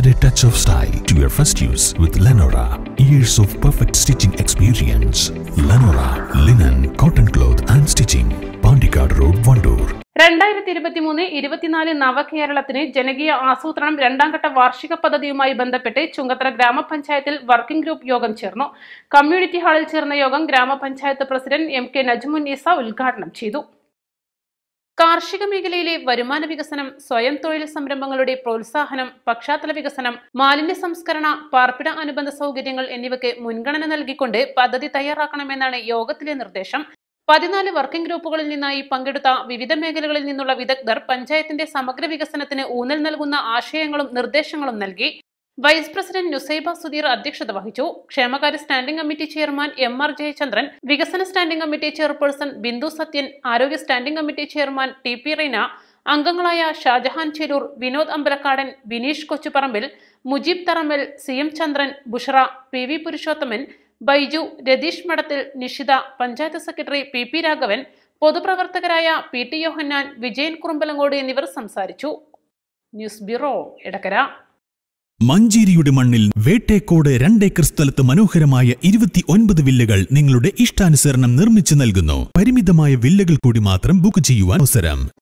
Add a touch of style to your first use with Lenora. Years of perfect stitching experience. Lenora, linen, cotton cloth and stitching. Pandikad Road, Vandoor. രണ്ടായിരത്തി ഇരുപത്തിമൂന്ന് ഇരുപത്തിനാല് നവകേരളത്തിന് ജനകീയ ആസൂത്രണം രണ്ടാം ഘട്ട വാർഷിക പദ്ധതിയുമായി ബന്ധപ്പെട്ട് ചുങ്കത്തറ ഗ്രാമപഞ്ചായത്തിൽ വർക്കിംഗ് ഗ്രൂപ്പ് യോഗം ചേർന്നു കമ്മ്യൂണിറ്റി ഹാളിൽ ചേർന്ന യോഗം ഗ്രാമപഞ്ചായത്ത് president M K Najmun Isa ഉദ്ഘാടനം ചെയ്തു കാർഷിക മേഖലയിലെ വരുമാന വികസനം സ്വയം തൊഴിൽ സംരംഭങ്ങളുടെ പ്രോത്സാഹനം പശ്ചാത്തല വികസനം മാലിന്യ സംസ്കരണ പാർപ്പിട അനുബന്ധ സൗകര്യങ്ങൾ എന്നിവയ്ക്ക് മുൻഗണന നൽകിക്കൊണ്ട് പദ്ധതി തയ്യാറാക്കണമെന്നാണ് യോഗത്തിലെ നിർദ്ദേശം പതിനാല് വർക്കിംഗ് ഗ്രൂപ്പുകളിൽ നിന്നായി പങ്കെടുത്ത വിവിധ മേഖലകളിൽ നിന്നുള്ള വിദഗ്ധർ പഞ്ചായത്തിന്റെ സമഗ്ര വികസനത്തിന് ഊന്നൽ നൽകുന്ന ആശയങ്ങളും നിർദ്ദേശങ്ങളും നൽകി വൈസ് പ്രസിഡന്റ് നുസൈബ സുധീർ അധ്യക്ഷത വഹിച്ചു ക്ഷേമകാര്യ standing committee chairman M R Jayachandran വികസന standing committee chairperson Bindu Sathyan ആരോഗ്യ standing committee chairman T P Reena അംഗങ്ങളായ Shajahan Cherur Vinod Ambalakkadan Bineesh Kochuparambil Mujeeb Tharammal C M Chandran Bushara P V Purushothaman Baiju Ratheesh Madathil Nishitha panchayat secretary P P Raghavan പൊതുപ്രവർത്തകരായ പി ടി യോഹന്നാൻ വിജയൻ കുറുമ്പലങ്ങോട് എന്നിവർ സംസാരിച്ചു ന്യൂസ് ബ്യൂറോ എടക്കര മഞ്ചേരിയുടെ മണ്ണിൽ വേട്ടേക്കോട് രണ്ടേക്കർ സ്ഥലത്ത് മനോഹരമായ ഇരുപത്തി ഒൻപത് വില്ലകൾ നിങ്ങളുടെ ഇഷ്ടാനുസരണം നിർമ്മിച്ചു നൽകുന്നു പരിമിതമായ വില്ലകൾ കൂടി മാത്രം ബുക്ക് ചെയ്യുവാൻ അവസരം